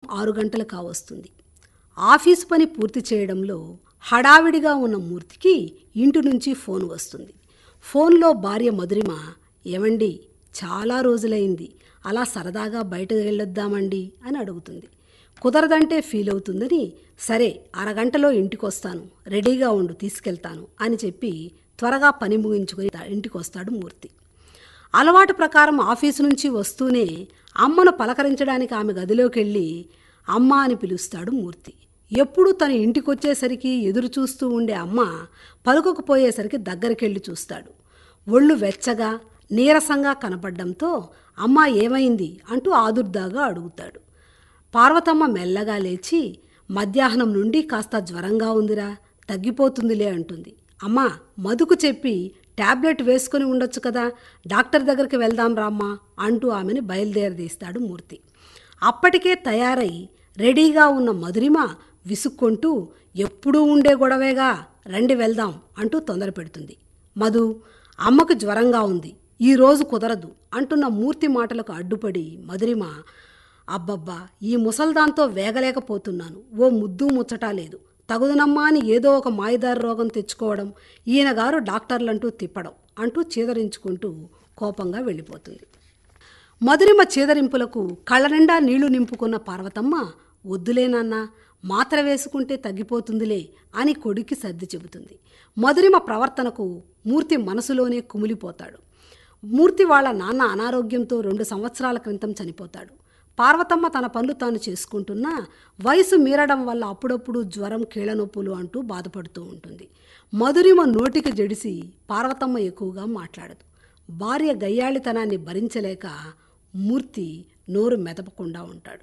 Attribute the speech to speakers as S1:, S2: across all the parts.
S1: ఆరు గంటలు కావస్తుంది ఆఫీసు పని పూర్తి చేయడంలో హడావిడిగా ఉన్న మూర్తికి ఇంటి నుంచి ఫోన్ వస్తుంది ఫోన్లో భార్య మధురిమ ఏమండి చాలా రోజులైంది అలా సరదాగా బయటకు వెళ్ళొద్దామండి అని అడుగుతుంది కుదరదంటే ఫీల్ అవుతుందని సరే అరగంటలో ఇంటికొస్తాను రెడీగా ఉండు తీసుకెళ్తాను అని చెప్పి త్వరగా పని ముగించుకొని ఇంటికి వస్తాడు మూర్తి అలవాటు ప్రకారం ఆఫీసు నుంచి వస్తూనే అమ్మను పలకరించడానికి ఆమె గదిలోకి వెళ్ళి అమ్మ అని పిలుస్తాడు మూర్తి ఎప్పుడు తన ఇంటికొచ్చేసరికి ఎదురు చూస్తూ ఉండే అమ్మ పలుకకపోయేసరికి దగ్గరికెళ్ళి చూస్తాడు ఒళ్ళు వెచ్చగా నీరసంగా కనపడ్డంతో అమ్మ ఏమైంది అంటూ ఆదుర్దాగా అడుగుతాడు పార్వతమ్మ మెల్లగా లేచి మధ్యాహ్నం నుండి కాస్త జ్వరంగా ఉందిరా తగ్గిపోతుందిలే అంటుంది అమ్మా మధుకు చెప్పి టాబ్లెట్ వేసుకొని ఉండొచ్చు కదా డాక్టర్ దగ్గరికి వెళ్దాం రామ్మా అంటూ ఆమెను బయలుదేరదీస్తాడు మూర్తి అప్పటికే తయారై రెడీగా ఉన్న మధురిమ విసుక్కుంటూ ఎప్పుడూ ఉండే గొడవేగా రండి వెళ్దాం అంటూ తొందర పెడుతుంది మధు అమ్మకు జ్వరంగా ఉంది ఈ రోజు కుదరదు అంటున్న మూర్తి మాటలకు అడ్డుపడి మధురిమ అబ్బబ్బా ఈ ముసల్దాంతో వేగలేకపోతున్నాను ఓ ముద్దు ముచ్చటా లేదు తగుదనమ్మా అని ఏదో ఒక మాయదారి రోగం తెచ్చుకోవడం ఈయన గారు డాక్టర్లంటూ తిప్పడం అంటూ చీదరించుకుంటూ కోపంగా వెళ్ళిపోతుంది మధురిమ చీదరింపులకు కళ్ళ నిండా నీళ్లు నింపుకున్న పార్వతమ్మ వద్దులేనన్నా మాత్ర వేసుకుంటే తగ్గిపోతుందిలే అని కొడుక్కి సర్ది చెబుతుంది మధురిమ ప్రవర్తనకు మూర్తి మనసులోనే కుమిలిపోతాడు మూర్తి వాళ్ళ నాన్న అనారోగ్యంతో రెండు సంవత్సరాల క్రితం చనిపోతాడు పార్వతమ్మ తన పనులు తాను చేసుకుంటున్నా వయసు మీరడం వల్ల అప్పుడప్పుడు జ్వరం కీళ్ళనొప్పులు అంటూ బాధపడుతూ ఉంటుంది మధురిమ నోటికి జడిసి పార్వతమ్మ ఎక్కువగా మాట్లాడదు భార్య గయ్యాళితనాన్ని భరించలేక మూర్తి నోరు మెదపకుండా ఉంటాడు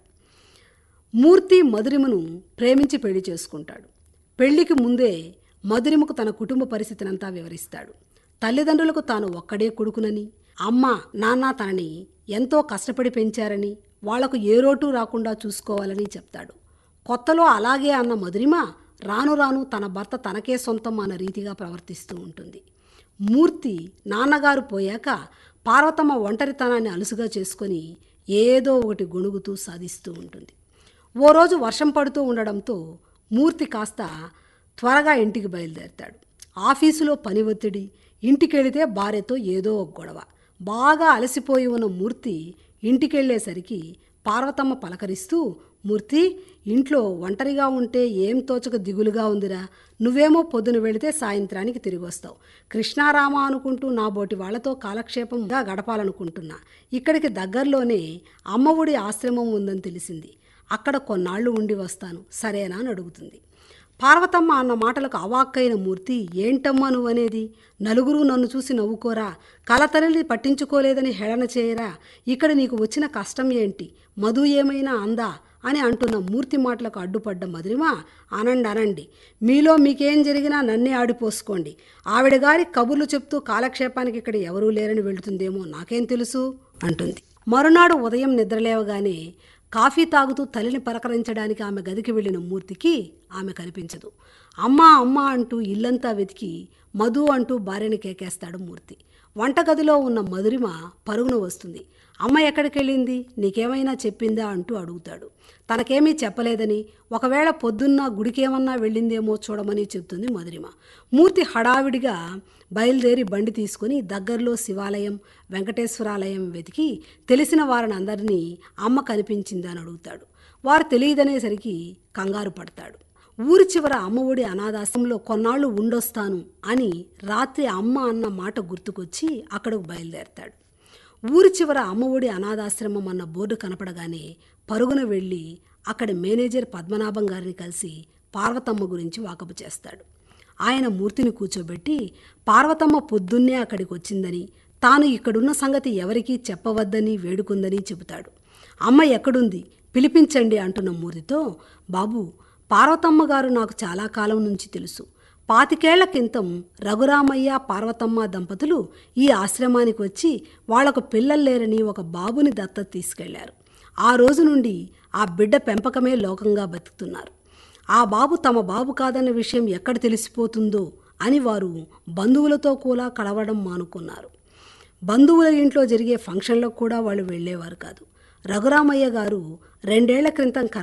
S1: మూర్తి మధురిమను ప్రేమించి పెళ్లి చేసుకుంటాడు పెళ్లికి ముందే మధురిమకు తన కుటుంబ పరిస్థితినంతా వివరిస్తాడు తల్లిదండ్రులకు తాను ఒక్కడే కొడుకునని అమ్మ నాన్న తనని ఎంతో కష్టపడి పెంచారని వాళ్లకు ఏ రోటు రాకుండా చూసుకోవాలని చెప్తాడు కొత్తలో అలాగే అన్న మధురిమ రాను రాను తన భర్త తనకే సొంతం అన్న రీతిగా ప్రవర్తిస్తూ ఉంటుంది మూర్తి నాన్నగారు పోయాక పార్వతమ్మ ఒంటరితనాన్ని అలుసుగా చేసుకొని ఏదో ఒకటి గొణుగుతూ సాధిస్తూ ఉంటుంది ఓ రోజు వర్షం పడుతూ ఉండడంతో మూర్తి కాస్త త్వరగా ఇంటికి బయలుదేరతాడు ఆఫీసులో పని ఒత్తిడి ఇంటికెళితే భార్యతో ఏదో ఒక గొడవ బాగా అలసిపోయి ఉన్న మూర్తి ఇంటికెళ్ళేసరికి పార్వతమ్మ పలకరిస్తూ మూర్తి ఇంట్లో ఒంటరిగా ఉంటే ఏం తోచక దిగులుగా ఉందిరా నువ్వేమో పొద్దున వెళితే సాయంత్రానికి తిరిగి వస్తావు కృష్ణారామ అనుకుంటూ నా బోటి వాళ్లతో కాలక్షేపంగా గడపాలనుకుంటున్నా ఇక్కడికి దగ్గరలోనే అమ్మఒడి ఆశ్రమం ఉందని తెలిసింది అక్కడ కొన్నాళ్ళు ఉండి వస్తాను సరేనా అని అడుగుతుంది పార్వతమ్మ అన్న మాటలకు అవాక్కైన మూర్తి ఏంటమ్మా నువ్వనేది నలుగురు నన్ను చూసి నవ్వుకోరా కలతల్లి పట్టించుకోలేదని హేళన చేయరా ఇక్కడ నీకు వచ్చిన కష్టం ఏంటి మధు ఏమైనా అందా అని అంటున్న మూర్తి మాటలకు అడ్డుపడ్డ మధురిమ అనండి అనండి మీలో మీకేం జరిగినా నన్నే ఆడిపోసుకోండి ఆవిడ గారి కబుర్లు చెప్తూ కాలక్షేపానికి ఇక్కడ ఎవరూ లేరని వెళుతుందేమో నాకేం తెలుసు అంటుంది మరునాడు ఉదయం నిద్రలేవగానే కాఫీ తాగుతూ తల్లిని పలకరించడానికి ఆమె గదికి వెళ్ళిన మూర్తికి ఆమె కనిపించదు అమ్మా అమ్మా అంటూ ఇల్లంతా వెతికి మధు అంటూ భార్యని కేకేస్తాడు మూర్తి వంటగదిలో ఉన్న మధురిమ పరుగున వస్తుంది అమ్మ ఎక్కడికి వెళ్ళింది నీకేమైనా చెప్పిందా అంటూ అడుగుతాడు తనకేమీ చెప్పలేదని ఒకవేళ పొద్దున్న గుడికేమన్నా వెళ్ళిందేమో చూడమని చెప్తుంది మధురిమ మూర్తి హడావిడిగా బయలుదేరి బండి తీసుకుని దగ్గరలో శివాలయం వెంకటేశ్వరాలయం వెతికి తెలిసిన వారిని అందరినీ అమ్మ కనిపించిందని అడుగుతాడు వారు తెలియదనేసరికి కంగారు పడతాడు ఊరి చివర అమ్మఒడి అనాథాశ్రమంలో కొన్నాళ్ళు ఉండొస్తాను అని రాత్రి అమ్మ అన్న మాట గుర్తుకొచ్చి అక్కడకు బయలుదేరతాడు ఊరి చివర అమ్మఒడి అనాథాశ్రమం అన్న బోర్డు కనపడగానే పరుగున వెళ్ళి అక్కడి మేనేజర్ పద్మనాభం గారిని కలిసి పార్వతమ్మ గురించి వాకపు చేస్తాడు ఆయన మూర్తిని కూర్చోబెట్టి పార్వతమ్మ పొద్దున్నే అక్కడికి వచ్చిందని తాను ఇక్కడున్న సంగతి ఎవరికీ చెప్పవద్దని వేడుకుందని చెబుతాడు అమ్మ ఎక్కడుంది పిలిపించండి అంటున్న మూర్తితో బాబు పార్వతమ్మ గారు నాకు చాలా కాలం నుంచి తెలుసు పాతికేళ్ల క్రితం రఘురామయ్య పార్వతమ్మ దంపతులు ఈ ఆశ్రమానికి వచ్చి వాళ్లకు పిల్లలు లేరని ఒక బాబుని దత్తత తీసుకెళ్లారు ఆ రోజు నుండి ఆ బిడ్డ పెంపకమే లోకంగా బతుకుతున్నారు ఆ బాబు తమ బాబు కాదన్న విషయం ఎక్కడ తెలిసిపోతుందో అని వారు బంధువులతో కూడా కలవడం మానుకున్నారు బంధువుల ఇంట్లో జరిగే ఫంక్షన్లకు కూడా వాళ్ళు వెళ్ళేవారు కాదు రఘురామయ్య గారు రెండేళ్ల క్రితం కన